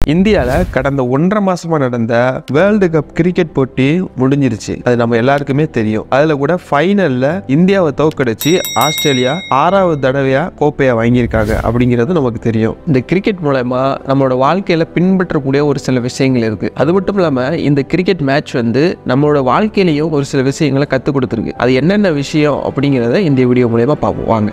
இந்தியாவில் கடந்த ஒன்றரை மாசமா நடந்த வேர்ல்டு கப் கிரிக்கெட் போட்டி முடிஞ்சிருச்சு அது நம்ம எல்லாருக்குமே தெரியும் அதுல கூட ஃபைனல்ல இந்தியாவை தோக்கடிச்சு ஆஸ்திரேலியா ஆறாவது தடவையா கோப்பையை வாங்கியிருக்காங்க அப்படிங்கிறது நமக்கு தெரியும் இந்த கிரிக்கெட் மூலயமா நம்மளோட வாழ்க்கையில் பின்பற்றக்கூடிய ஒரு சில விஷயங்கள் இருக்குது அது மட்டும் இல்லாமல் இந்த கிரிக்கெட் மேட்ச் வந்து நம்மளோட வாழ்க்கையிலையும் ஒரு சில விஷயங்களை கற்றுக் கொடுத்துருக்கு அது என்னென்ன விஷயம் அப்படிங்கிறத இந்த வீடியோ மூலயமா பார்ப்போம் வாங்க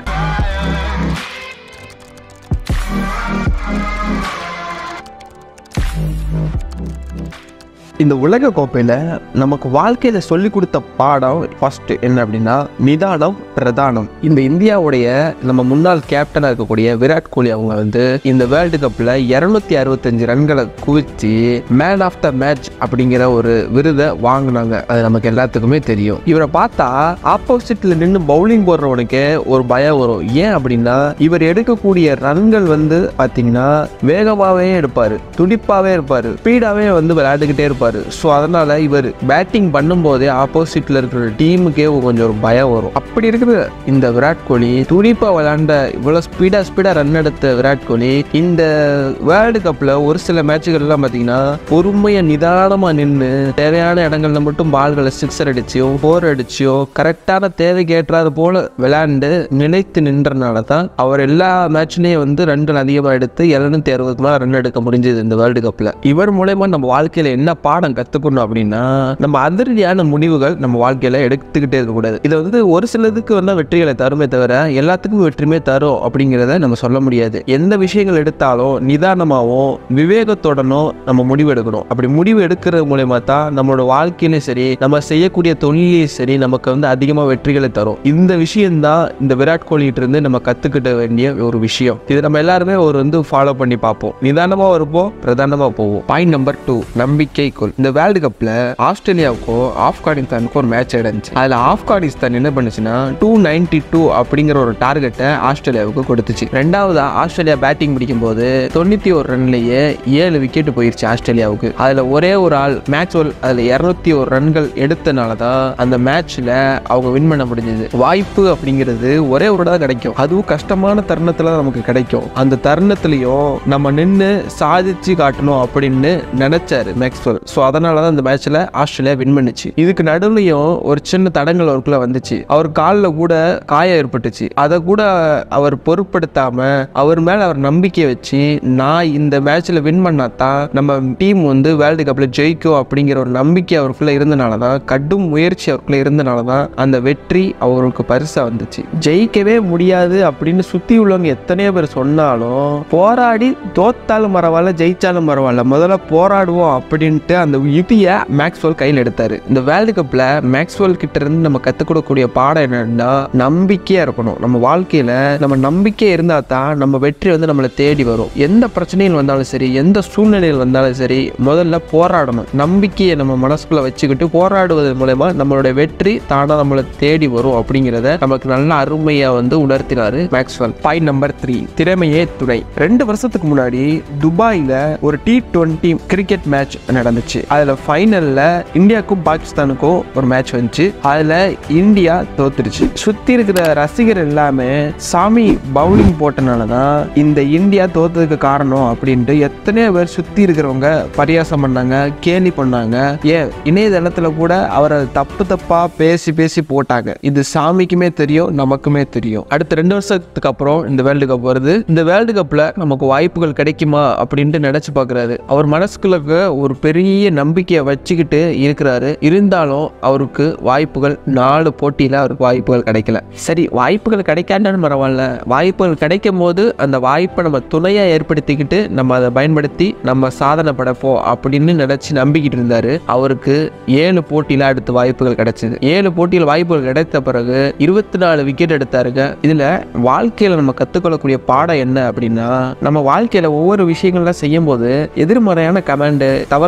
இந்த உலக கோப்பையில் நமக்கு வாழ்க்கையில் சொல்லி கொடுத்த பாடம் ஃபர்ஸ்ட் என்ன அப்படின்னா நிதானம் பிரதானம் இந்த இந்தியாவுடைய நம்ம முன்னாள் கேப்டனாக இருக்கக்கூடிய விராட் கோலி அவங்க வந்து இந்த வேர்ல்டு கப்பில் இரநூத்தி அறுபத்தஞ்சு ரன்களை குவிச்சு மேன் ஆஃப் த மேட்ச் அப்படிங்கிற ஒரு விருதை வாங்கினாங்க அது நமக்கு எல்லாத்துக்குமே தெரியும் இவரை பார்த்தா ஆப்போசிட்ல நின்று பவுலிங் போடுறவனுக்கு ஒரு பயம் வரும் ஏன் அப்படின்னா இவர் எடுக்கக்கூடிய ரன்கள் வந்து பார்த்தீங்கன்னா வேகமாகவே எடுப்பார் துடிப்பாகவே இருப்பார் ஸ்பீடாகவே வந்து விளையாண்டுக்கிட்டே இருப்பார் ஸோ அதனால இவர் பேட்டிங் பண்ணும்போதே ஆப்போசிட்ல இருக்கிற டீமுக்கே கொஞ்சம் ஒரு பயம் வரும் அப்படி இருக்கிற இந்த விராட் கோலி துடிப்பா விளையாண்ட இவ்வளோ ஸ்பீடா ஸ்பீடா ரன் எடுத்த விராட் கோலி இந்த வேர்ல்டு கப்ல ஒரு சில மேட்சுகள்லாம் பார்த்தீங்கன்னா பொறுமையா நிதானமா நின்று தேவையான இடங்கள்ல மட்டும் பால்களை சிக்ஸர் அடிச்சியோ ஃபோர் அடிச்சியோ கரெக்டான தேவைக்கு ஏற்றாது போல விளையாண்டு நிலைத்து நின்றனால தான் அவர் எல்லா மேட்ச்லயும் வந்து ரன்கள் அதிகமாக எடுத்து எழுநூத்தி அறுபதுக்கு மேலே ரன் எடுக்க முடிஞ்சது இந்த வேர்ல்டு கப்ல இவர் மூலயமா நம்ம வாழ்க்கையில என்ன பாடம் கத்துக்கணும் அப்படின்னா நம்ம அதிரடியான முடிவுகள் நம்ம வாழ்க்கையில எடுத்துக்கிட்டே இருக்கக்கூடாது இது வந்து ஒரு சிலதுக்கு வந்து வெற்றிகளை தருமே தவிர எல்லாத்துக்கும் வெற்றியுமே தரும் அப்படிங்கிறத நம்ம சொல்ல முடியாது எந்த விஷயங்கள் எடுத்தாலும் நிதானமாகவும் விவேகத்துடனும் நம்ம முடிவு எடுக்கணும் அப்படி முடிவு எடுக்கிறது மூலயமா தான் நம்மளோட வாழ்க்கையிலும் சரி நம்ம செய்யக்கூடிய தொழிலையும் சரி நமக்கு வந்து அதிகமாக வெற்றிகளை தரும் இந்த விஷயம்தான் இந்த விராட் கோலிகிட்ட இருந்து நம்ம கத்துக்கிட்ட வேண்டிய ஒரு விஷயம் இது நம்ம எல்லாருமே ஒரு வந்து ஃபாலோ பண்ணி பார்ப்போம் நிதானமா இருப்போம் பிரதானமா போவோம் பாயிண்ட் நம்பர் டூ நம்பிக்கை கோல் இந்த வேர்ல்டு கப்ல ஆஸ்திரேலியாவுக்கும் ஆப்கானிஸ்தானுக்கும் ஒரு மேட்ச் நடந்துச்சு அதுல ஆப்கானிஸ்தான் என்ன பண்ணுச்சுன்னா டூ நைன்டி டூ அப்படிங்கிற ஒரு டார்கெட்டை ஆஸ்திரேலியாவுக்கு கொடுத்துச்சு ரெண்டாவதா ஆஸ்திரேலியா பேட்டிங் பிடிக்கும் போது தொண்ணூத்தி ஒரு ரன்லயே ஏழு விக்கெட் போயிருச்சு ஆஸ்திரேலியாவுக்கு அதுல ஒரே ஒரு ஆள் மேக்ஸ்வெல் அதுல இருநூத்தி ஒரு ரன்கள் எடுத்தனால தான் அந்த மேட்ச்ல அவங்க வின் பண்ண முடிஞ்சது வாய்ப்பு அப்படிங்கிறது ஒரே ஒரு தான் கிடைக்கும் அதுவும் கஷ்டமான தருணத்துல தான் நமக்கு கிடைக்கும் அந்த தருணத்திலையும் நம்ம நின்று சாதிச்சு காட்டணும் அப்படின்னு நினைச்சாரு மேக்ஸ்வெல் ஸோ அதனால தான் அந்த மேட்ச்ல ஆஸ்திரேலியா வின் பண்ணுச்சு இதுக்கு நடுவுலையும் ஒரு சின்ன தடங்கள் அவருக்குள்ள வந்துச்சு அவர் காலில் கூட காயம் ஏற்பட்டுச்சு அதை கூட அவர் பொருட்படுத்தாம அவர் மேல அவர் நம்பிக்கை வச்சு நான் இந்த மேட்ச்ல வின் பண்ணாதான் நம்ம டீம் வந்து வேர்ல்டு கப்ல ஜெயிக்கும் அப்படிங்கிற ஒரு நம்பிக்கை அவருக்குள்ள இருந்தனால தான் கடும் முயற்சி அவருக்குள்ள இருந்தனால தான் அந்த வெற்றி அவருக்கு பரிசா வந்துச்சு ஜெயிக்கவே முடியாது அப்படின்னு சுத்தி உள்ளவங்க எத்தனையோ பேர் சொன்னாலும் போராடி தோத்தாலும் பரவாயில்ல ஜெயிச்சாலும் பரவாயில்ல முதல்ல போராடுவோம் அப்படின்ட்டு அந்த யுத்தியை மேக்ஸ்வெல் கையில் எடுத்தாரு இந்த வேர்ல்டு கப்ல மேக்ஸ்வெல் கிட்ட இருந்து நம்ம கத்துக் கொடுக்கக்கூடிய பாடம் என்னன்னா நம்பிக்கையா இருக்கணும் நம்ம வாழ்க்கையில நம்ம நம்பிக்கை இருந்தா தான் நம்ம வெற்றி வந்து நம்மளை தேடி வரும் எந்த பிரச்சனைகள் வந்தாலும் சரி எந்த சூழ்நிலைகள் வந்தாலும் சரி முதல்ல போராடணும் நம்பிக்கையை நம்ம மனசுக்குள்ள வச்சுக்கிட்டு போராடுவது மூலயமா நம்மளுடைய வெற்றி தானா நம்மளை தேடி வரும் அப்படிங்கிறத நமக்கு நல்ல அருமையா வந்து உணர்த்தினாரு மேக்ஸ்வெல் பாயிண்ட் நம்பர் த்ரீ திறமையே துணை ரெண்டு வருஷத்துக்கு முன்னாடி துபாயில ஒரு டி டுவெண்ட்டி கிரிக்கெட் மேட்ச் நடந்துச்சு அதுல ஃபைனல்ல இந்தியாவுக்கும் பாகிஸ்தானுக்கும் ஒரு மேட்ச் வந்துச்சு அதுல இந்தியா தோத்துருச்சு சுத்தி இருக்கிற ரசிகர் எல்லாமே சாமி பவுலிங் போட்டனால தான் இந்த இந்தியா தோத்ததுக்கு காரணம் அப்படின்ட்டு எத்தனையோ பேர் சுத்தி இருக்கிறவங்க பரியாசம் பண்ணாங்க கேலி பண்ணாங்க ஏன் இணையதளத்துல கூட அவரை தப்பு தப்பா பேசி பேசி போட்டாங்க இது சாமிக்குமே தெரியும் நமக்குமே தெரியும் அடுத்த ரெண்டு வருஷத்துக்கு அப்புறம் இந்த வேர்ல்டு கப் வருது இந்த வேர்ல்டு கப்ல நமக்கு வாய்ப்புகள் கிடைக்குமா அப்படின்ட்டு நினைச்சு பார்க்கறாரு அவர் மனசுக்குள்ள ஒரு பெரிய நம்பிக்கையை வச்சுக்கிட்டு இருக்கிறாரு இருந்தாலும் அவருக்கு வாய்ப்புகள் நாலு போட்டியில அவருக்கு வாய்ப்புகள் கிடைக்கல சரி வாய்ப்புகள் கிடைக்காண்டாலும் பரவாயில்ல வாய்ப்புகள் கிடைக்கும் போது அந்த வாய்ப்பை நம்ம துணையா ஏற்படுத்திக்கிட்டு நம்ம அதை பயன்படுத்தி நம்ம சாதனை படைப்போம் அப்படின்னு நினைச்சு நம்பிக்கிட்டு இருந்தாரு அவருக்கு ஏழு போட்டியில அடுத்த வாய்ப்புகள் கிடைச்சது ஏழு போட்டியில் வாய்ப்புகள் கிடைத்த பிறகு இருபத்தி நாலு விக்கெட் எடுத்தாருங்க இதுல வாழ்க்கையில நம்ம கத்துக்கொள்ளக்கூடிய பாடம் என்ன அப்படின்னா நம்ம வாழ்க்கையில ஒவ்வொரு விஷயங்கள்லாம் செய்யும் போது எதிர்மறையான கமெண்ட் தவறுதலாக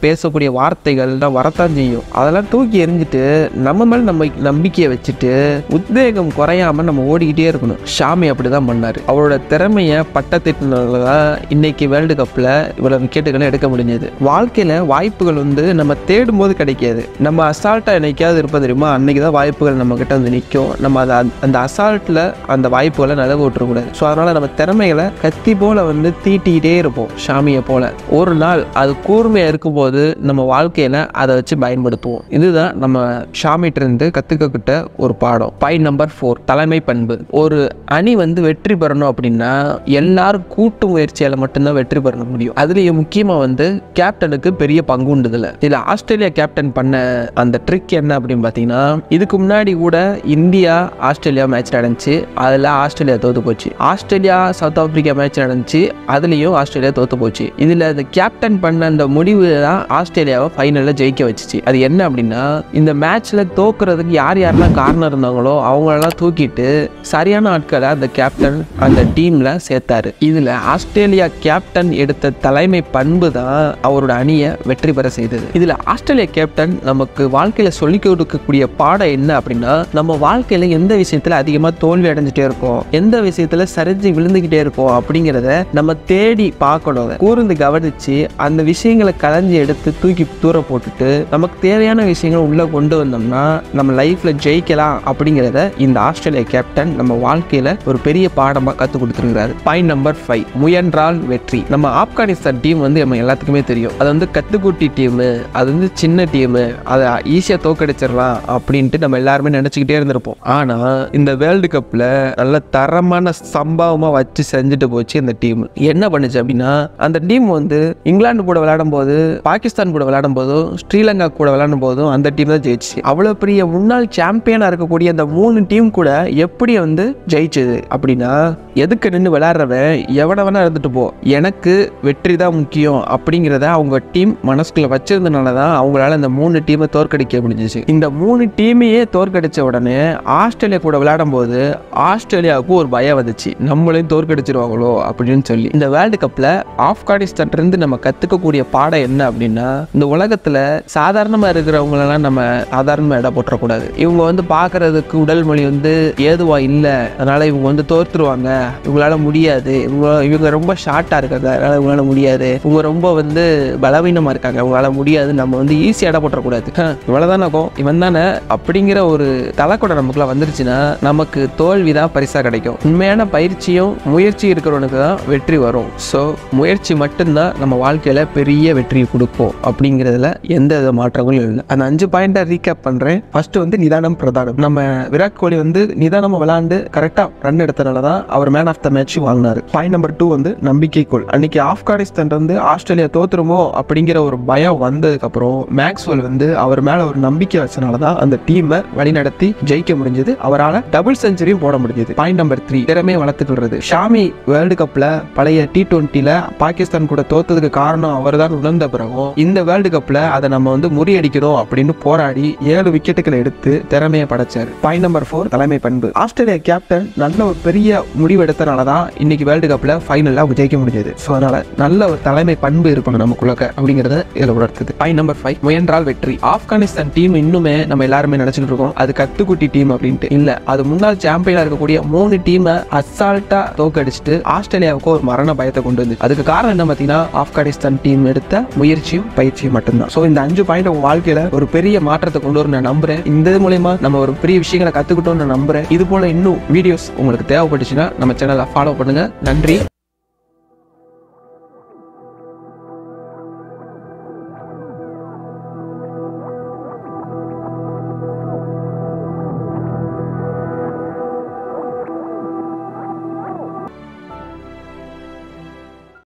பேசக்கூடிய வார்த்தைகள்லாம் வரத்தான் செய்யும் அதெல்லாம் தூக்கி எறிஞ்சிட்டு நம்ம மேல நம்ம நம்பிக்கையை வச்சுட்டு உத்வேகம் குறையாம நம்ம ஓடிக்கிட்டே இருக்கணும் ஷாமி அப்படிதான் பண்ணாரு அவரோட திறமையை பட்டத்திட்டனால தான் இன்னைக்கு வேர்ல்டு கப்ல இவ்வளவு விக்கெட்டுகளை எடுக்க முடிஞ்சது வாழ்க்கையில வாய்ப்புகள் வந்து நம்ம தேடும் போது கிடைக்காது நம்ம அசால்ட்டா என்னைக்காவது இருப்போம் தெரியுமா அன்னைக்கு தான் வாய்ப்புகள் நம்ம கிட்ட வந்து நிற்கும் நம்ம அதை அந்த அசால்ட்ல அந்த வாய்ப்புகளை நழுவ விட்டுறக்கூடாது ஸோ அதனால நம்ம திறமைகளை கத்தி போல வந்து தீட்டிக்கிட்டே இருப்போம் ஷாமியை போல ஒரு நாள் அது கூர்மையா இருக்கும்போது நம்ம வாழ்க்கையில அதை வச்சு பயன்படுத்துவோம் இதுதான் நம்ம ஷாமிட்ட இருந்து கத்துக்கிட்ட ஒரு பாடம் பாயிண்ட் நம்பர் ஃபோர் தலைமை பண்பு ஒரு அணி வந்து வெற்றி பெறணும் அப்படின்னா எல்லாரும் கூட்டு முயற்சியால மட்டும்தான் வெற்றி பெற முடியும் அதுலயும் முக்கியமா வந்து கேப்டனுக்கு பெரிய பங்கு உண்டு இதுல இதுல ஆஸ்திரேலியா கேப்டன் பண்ண அந்த ட்ரிக் என்ன அப்படின்னு பார்த்தீங்கன்னா இதுக்கு முன்னாடி கூட இந்தியா ஆஸ்திரேலியா மேட்ச் நடந்துச்சு அதில் ஆஸ்திரேலியா தோத்து போச்சு ஆஸ்திரேலியா சவுத் ஆப்பிரிக்கா மேட்ச் நடந்துச்சு அதுலேயும் ஆஸ்திரேலியா தோத்து போச்சு இதில் இந்த கேப்டன் பண்ண அந்த முடிவு தான் ஆஸ்திரேலியாவை ஃபைனலில் ஜெயிக்க வச்சுச்சு அது என்ன அப்படின்னா இந்த மேட்ச்சில் தோக்குறதுக்கு யார் யாரெல்லாம் காரணம் இருந்தாங்களோ அவங்களெல்லாம் தூக்கிட்டு சரியான ஆட்களை அந்த கேப்டன் அந்த டீமில் சேர்த்தாரு இதில் ஆஸ்திரேலியா கேப்டன் எடுத்த தலைமை பண்பு தான் அவரோட அணியை வெற்றி பெற செய்தது இதில் ஆஸ்திரேலியா கேப்டன் நமக்கு வாழ்க்கையில் சொல்லிக் கொடுக்கக்கூடிய பாடம் என்ன அப்படின்னா நம்ம வாழ்க்கையில் எந்த விஷயத்தில் அதிகமாக தோல்வி அடைஞ்சிட்டே இருக்கோம் எந்த விஷயத்தில் சரிஞ்சு விழுந்துக்கிட்டே இருக்கோம் அப்படிங்கிறத நம்ம தேடி பார்க்கணும் கூர்ந்து கவனிச்சு அந்த விஷயங்களை களைஞ்சி எடுத்து தூக்கி தூர போட்டுட்டு நமக்கு தேவையான விஷயங்களை உள்ளே கொண்டு வந்தோம்னா நம்ம லைஃப்பில் ஜெயிக்கலாம் அப்படிங்கிறத இந்த ஆஸ்திரேலியா கேப்டன் நம்ம வாழ்க்கையில் ஒரு பெரிய பாடமாக கற்றுக் கொடுத்துருக்கிறாரு பாயிண்ட் நம்பர் ஃபைவ் முயன்றால் வெற்றி நம்ம ஆப்கானிஸ்தான் டீம் வந்து நம்ம எல்லாத்துக்குமே தெரியும் அது வந்து கத்துக்குட்டி டீமு அது வந்து சின்ன டீமு அதை ஈஸியாக தோக்கடிச்சிடலாம் அப்படின்ட்டு நம்ம எல்லாருமே நினச்சிக்கிட்டே இருந்திருப்போம் ஆனால் இந்த வேர்ல்டு கப்பில் நல்ல தரமான சம்பவமாக வச்சு செஞ்சுட்டு போச்சு இந்த டீம் என்ன பண்ணுச்சு அப்படின்னா அந்த டீம் வந்து இங்கிலாந்து கூட விளையாடும் போது பாகிஸ்தான் கூட விளையாடும் போதும் ஸ்ரீலங்கா கூட விளையாடும் போதும் அந்த டீம் தான் ஜெயிச்சு அவ்வளோ பெரிய முன்னாள் சாம்பியனாக இருக்கக்கூடிய அந்த மூணு டீம் கூட எப்படி வந்து ஜெயிச்சது அப்படின்னா எதுக்கு நின்று விளையாடுறவன் எவனை வேணா இருந்துட்டு போ எனக்கு வெற்றி தான் முக்கியம் அப்படிங்கிறத அவங்க டீம் மனசுக்குள்ள வச்சிருந்தனால தான் அவங்களால இந்த மூணு டீமை தோற்கடிக்க முடிஞ்சிச்சு இந்த மூணு டீமையே தோற்கடிச்ச உடனே ஆஸ்திரேலியா கூட விளையாடும் போது ஆஸ்திரேலியாவுக்கு ஒரு பயம் வந்துச்சு நம்மளையும் தோற்கடிச்சிருவாங்களோ அப்படின்னு சொல்லி இந்த வேர்ல்டு கப்ல ஆப்கானிஸ்தான் இருந்து நம்ம கத்துக்கக்கூடிய பாடம் என்ன அப்படின்னா இந்த உலகத்துல சாதாரணமா இருக்கிறவங்களெல்லாம் நம்ம சாதாரணமா இடம் போட்டுறக்கூடாது இவங்க வந்து பார்க்கறதுக்கு உடல் மொழி வந்து ஏதுவா இல்லை அதனால இவங்க வந்து தோத்துருவாங்க இவங்களால முடியாது இவங்க இவங்க ரொம்ப ஷார்ட்டா இருக்காங்க அதனால இவங்களால முடியாது இவங்க ரொம்ப வந்து பலவீனமா இருக்காங்க இவங்களால முடியாது நம்ம வந்து ஈஸியாக இடம் போட்டுறக்கூடாது ஹம், இவ்வளவுதான் நகம் இவன் தானே அப்படிங்கிற ஒரு தலைக்கூட நமக்குள்ள வந்துருச்சுன்னா நமக்கு தோல்வி தான் பரிசா கிடைக்கும் உண்மையான பயிற்சியும் முயற்சி இருக்கிறவனுக்கு தான் வெற்றி வரும் ஸோ முயற்சி மட்டும்தான் நம்ம வாழ்க்கையில பெரிய வெற்றி கொடுக்கும் அப்படிங்கிறதுல எந்த வித மாற்றங்களும் இல்லை அந்த அஞ்சு பாயிண்டை ரீகேப் பண்றேன் ஃபர்ஸ்ட் வந்து நிதானம் பிரதானம் நம்ம விராட் கோலி வந்து நிதானமா விளையாண்டு கரெக்டா ரன் எடுத்தனால தான் அவர் மேன் ஆஃப் த மேட்ச் வாங்கினாரு பாயிண்ட் நம்பர் டூ வந்து நம்பிக்கைக்குள் அன்னைக்கு ஆப்கானிஸ்தான் வந்து ஆஸ்திரேலியா தோத்துருமோ அப்படிங்கிற ஒரு பயம் வந்ததுக்கு அப்புறம் மேக்ஸ்வெல் வந்து அவர் மேல ஒரு நம்பிக்கை வச்சனால தான் அந்த டீமை வழிநடத்தி ஜெயிக்க முடிஞ்சது அவரால் டபுள் செஞ்சுரியும் போட முடிஞ்சது பாயிண்ட் நம்பர் த்ரீ திறமையை வளர்த்துக்கிறது ஷாமி வேர்ல்டு கப்ல பழைய டி டுவெண்ட்டில பாகிஸ்தான் கூட தோத்ததுக்கு காரணம் அவர் தான் உணர்ந்த பிறகும் இந்த வேர்ல்டு கப்ல அதை நம்ம வந்து முறியடிக்கணும் அப்படின்னு போராடி ஏழு விக்கெட்டுகளை எடுத்து திறமையை படைச்சாரு பாயிண்ட் நம்பர் ஃபோர் தலைமை பண்பு ஆஸ்திரேலியா கேப்டன் நல்ல ஒரு பெரிய முடிவு எடுத்தனால தான் இன்னைக்கு வேர்ல்டு கப்ல ஃபைனல்ல அவங்க ஜெயிக்க முடிஞ்சது ஸோ அதனால நல்ல ஒரு தலைமை பண்பு இருக்கணும் நமக்குள்ள அப்படிங்கறத இதுல உணர்த்துது பாயிண்ட் நம்பர் ஃபைவ் முயன்றால் வெற்றி ஆப்கானிஸ்தான் டீம் இன்னுமே நம்ம எல்லாருமே நினைச்சிட்டு இருக்கோம் அது கத்துக்குட்டி டீம் அப்படின்ட்டு இல்ல அது முன்னாள் சாம்பியனா இருக்கக்கூடிய மூணு டீமை அசால்ட்டா தோக்கடிச்சிட்டு ஆஸ்திரேலியாவுக்கு ஒரு மரண பயத்தை கொண்டு வந்து அதுக்கு காரணம் என்ன பார்த்தீங்கன்னா ஆப்கானிஸ்தான் டீம் எடுத்த முயற்சியும் பயிற்சியும் மட்டும்தான் ஸோ இந்த அஞ்சு பாயிண்ட் உங்க வாழ்க்கையில ஒரு பெரிய மாற்றத்தை கொண்டு வரும் நான் நம்புறேன் இந்த இது மூலயமா நம்ம ஒரு பெரிய விஷயங்களை கத்துக்கிட்டோம்னு நான் நம்புறேன் இது போல இன்னும் வீடியோஸ் உங்களுக்கு தேவைப்பட்டுச்சுன்னா நம்ம சேனலை ஃபாலோ பண்ணுங்க நன்றி